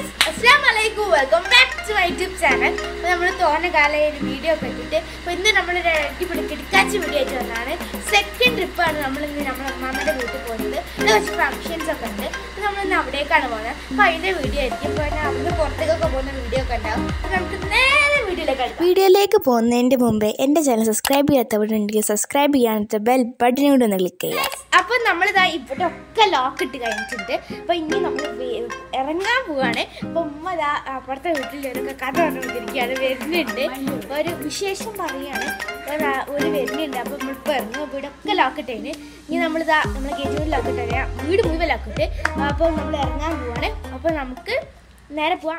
Guys അസ്സാം വലൈക്കും welcome back to my YouTube channel അപ്പോൾ നമ്മൾ തോന്ന കാലം ഒരു വീഡിയോ ഒക്കെ ഇട്ടിട്ട് അപ്പോൾ ഇന്ന് നമ്മളൊരു അടിപൊളി കിടക്കാച്ചി വീഡിയോ ആയിട്ട് വന്നതാണ് സെക്കൻഡ് ട്രിപ്പാണ് നമ്മൾ ഇന്ന് നമ്മുടെ അമ്മാമ്മയുടെ വീട്ടിൽ പോകുന്നത് ഇത് കുറച്ച് ഫങ്ഷൻസ് ഒക്കെ ഉണ്ട് അപ്പോൾ നമ്മൾ ഇന്ന് അവിടേക്കാണ് പോകുന്നത് അപ്പോൾ അതിൻ്റെ വീഡിയോ ആയിരിക്കും ഇപ്പോൾ ഞാൻ അവിടുന്ന് പുറത്തേക്കൊക്കെ പോകുന്ന വീഡിയോ ഒക്കെ ഉണ്ടാവും അപ്പോൾ നമുക്ക് നേരെ വീഡിയോയിലേക്ക് എടുക്കാം വീഡിയോയിലേക്ക് പോകുന്നതിൻ്റെ മുമ്പേ എൻ്റെ ചാനൽ സബ്സ്ക്രൈബ് ചെയ്യാത്തവരുണ്ടെങ്കിൽ സബ്സ്ക്രൈബ് ചെയ്യാനത്തെ ബെൽ ബട്ടൺ കൂടെ ഒന്ന് ക്ലിക്ക് ചെയ്യുക അപ്പോൾ നമ്മളിതാ ഇവിടെ ഒക്കെ ലോക്ക് ഇട്ട് കഴിഞ്ഞിട്ടുണ്ട് അപ്പോൾ ഇനി നമ്മൾ വേ- ഇറങ്ങാൻ പോവാണ് അപ്പോൾ ഉമ്മ ഇതാ അപ്പുറത്തെ വീട്ടിലൊരൊക്കെ കഥ പറഞ്ഞുകൊണ്ടിരിക്കുകയാണ് വരുന്നുണ്ട് ഒരു വിശേഷം പറയാണ് ഒരു- ഒരു വരുന്നുണ്ട് അപ്പോൾ നമ്മളിപ്പോൾ ഇറങ്ങും അപ്പോൾ ഇവിടെ ഒക്കെ ലോക്ക് ഇട്ടതിന് ഇനി നമ്മളിതാ നമ്മളെ ഗേറ്റ് ലോക്ക് ഇട്ടറിയാം വീട് മുഴുവൻ ലോക്ക് ഇട്ട് അപ്പോൾ നമ്മൾ ഇറങ്ങാൻ പോവാണ് അപ്പോൾ നമുക്ക് നേരെ പോവാം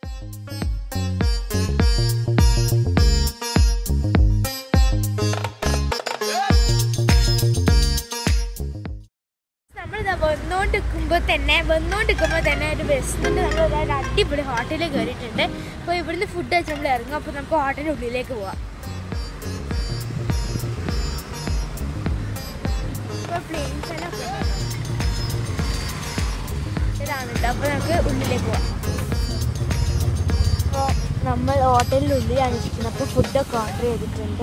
നമ്മളിതാ വന്നുകൊണ്ടിരിക്കുമ്പോൾ തന്നെ വന്നുകൊണ്ടിരിക്കുമ്പോൾ തന്നെ ഒരു ബസ്സിൻ്റെ നമ്മൾ ഒരു അടിപൊളി ഹോട്ടലിൽ കയറിയിട്ടുണ്ട് അപ്പോൾ ഇവിടുന്ന് ഫുഡ് വെച്ച് നമ്മൾ ഇറങ്ങും അപ്പോൾ നമുക്ക് ഹോട്ടലിൻ്റെ ഉള്ളിലേക്ക് പോവാം ഇപ്പോൾ പ്ലെയിൻസ് എല്ലാം ഒക്കെ ഉണ്ട്. ഇതാണ് കേട്ടോ അപ്പോൾ നമുക്ക് ഉള്ളിലേക്ക് പോവാം അപ്പോൾ നമ്മൾ ഹോട്ടലിൻ്റെ ഉള്ളിലാണ് ഇരിക്കുന്നത് അപ്പോൾ ഫുഡൊക്കെ ഓർഡർ ചെയ്തിട്ടുണ്ട്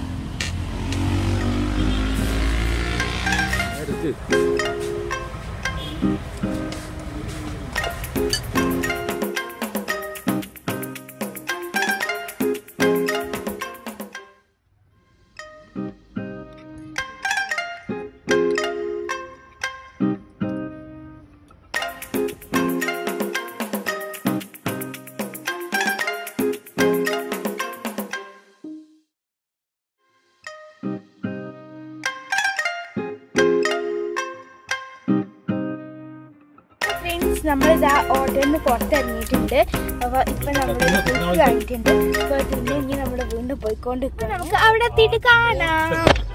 ഫ്രണ്ട്സ് നമ്മളിതാ ഹോട്ടലിൽ നിന്ന് പുറത്തിറങ്ങിയിട്ടുണ്ട് അപ്പോൾ ഇപ്പം നമ്മൾ കുക്ക് കഴിഞ്ഞിട്ടുണ്ട് അപ്പോൾ പിന്നെ ഇനി നമ്മൾ വീണ്ടും പോയിക്കൊണ്ട് നമുക്ക് അവിടെ എത്തിയിട്ട് കാണാം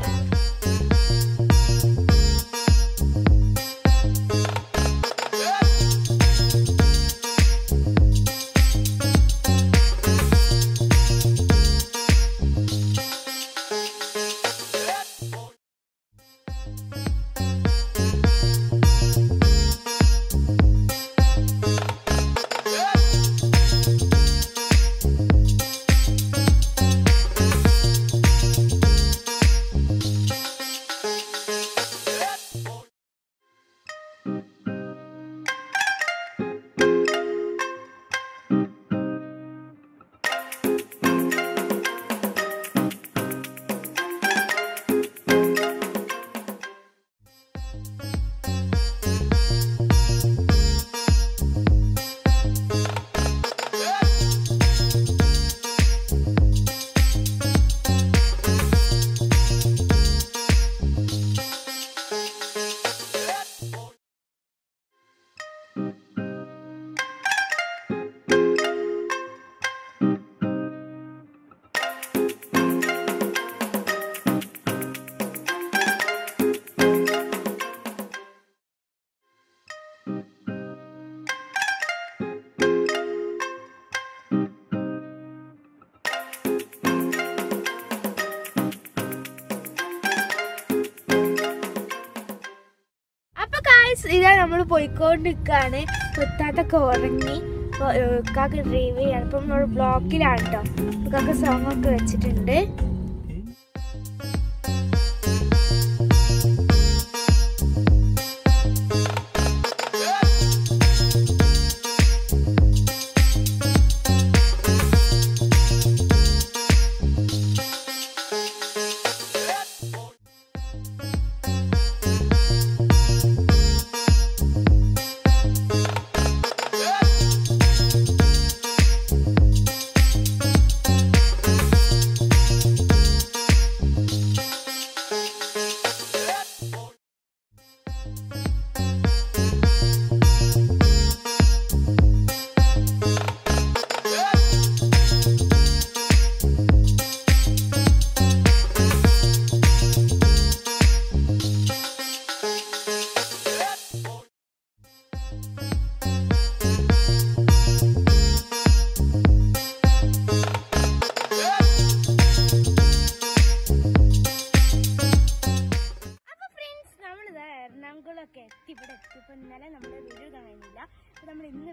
അപ്പൊ കായ്സ് ഇതാ നമ്മൾ പോയിക്കൊണ്ടിരിക്കാണ് പുത്താത്തൊക്കെ ഉറങ്ങി അപ്പോൾ കാക്ക ഡ്രൈവ് ചെയ്യാണ് ഇപ്പം നമ്മൾ ബ്ലോക്കിലാണ് കേട്ടോ കാക്ക സോങ് ഒക്കെ വെച്ചിട്ടുണ്ട്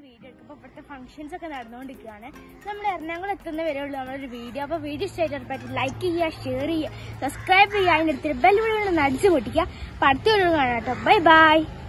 വീഡിയോ എടുക്കും അപ്പോൾ ഇവിടുത്തെ ഫംഗ്ഷൻസ് ഒക്കെ നടന്നുകൊണ്ടിരിക്കുകയാണ് നമ്മൾ എറണാകുളം എത്തുന്ന വരെയുള്ള നമ്മളൊരു വീഡിയോ അപ്പോൾ വീഡിയോ ഇഷ്ടമായിട്ട് ഉറപ്പായിട്ട് ലൈക്ക് ചെയ്യുക ഷെയർ ചെയ്യുക സബ്സ്ക്രൈബ് ചെയ്യുക അതിൻ്റെ അടുത്ത് ബെൽ വിളികൾ അടിച്ചു പൊട്ടിക്കുക അപ്പോൾ അടുത്ത വീഡിയോ കാണാം കേട്ടോ ബൈ ബൈ